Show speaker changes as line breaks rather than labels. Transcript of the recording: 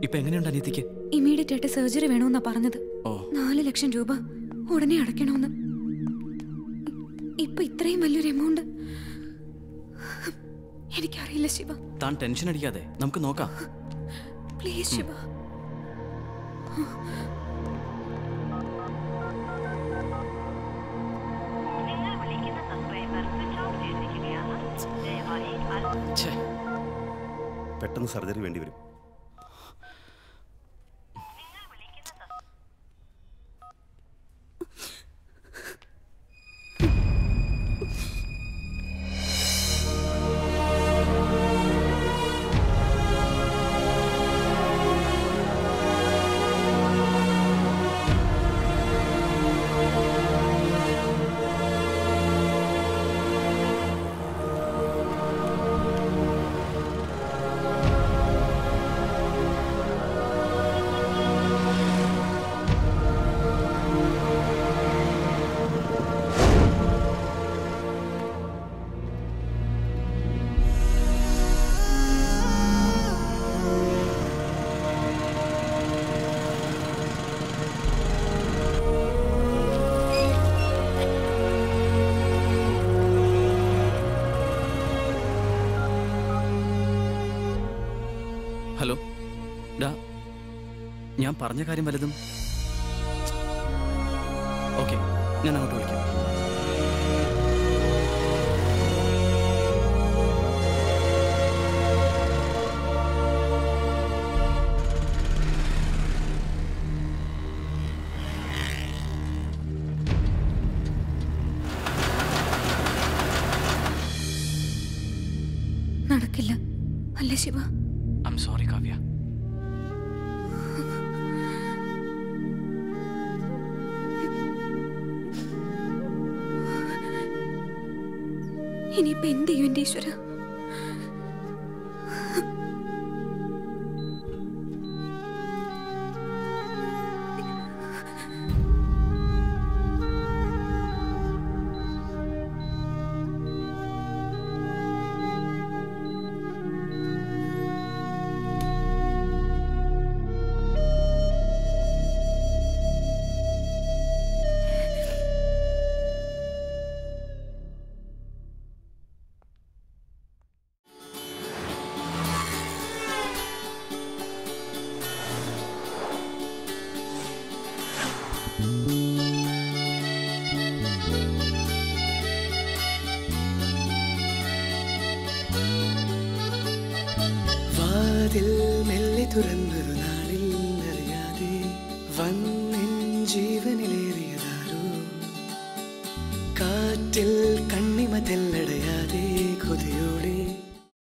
ഇപ്പൊ എങ്ങനെയുണ്ട് അനിയത്തിക്ക്
ഇമീഡിയറ്റ് ആയിട്ട് സർജറി വേണമെന്നാ പറഞ്ഞത്
ഓ
നാല് ലക്ഷം രൂപ ഉടനെ അടയ്ക്കണമെന്ന് ഇപ്പൊ ഇത്രയും വലിയൊരു എമൗണ്ട് എനിക്കറിയില്ല ശിവ
താൻ ടെൻഷൻ അടിക്കാതെ നമുക്ക് നോക്കാം
പ്ലീസ് ശിവ
ഛേ
പെട്ടെന്ന് സർജറി വേണ്ടി വരും
ഹലോ ഡാ ഞാൻ പറഞ്ഞ കാര്യം വലുതും ഓക്കെ ഞാൻ അങ്ങോട്ട് വിളിക്കാം
നടക്കില്ല അല്ലേ Shiva
I'm sorry Kavya
ഇനിയിപ്പോ എന്ത് ചെയ്യും എന്റെ ഈശ്വര
വാതിൽ മെല്ലെ തുറന്നൊരു നാളിൽ അറിയാതെ വന്നെൻ ജീവനിലേറിയതാരോ കാറ്റിൽ കണ്ണിമ തെല്ലടയാതെ കൊതിയോടെ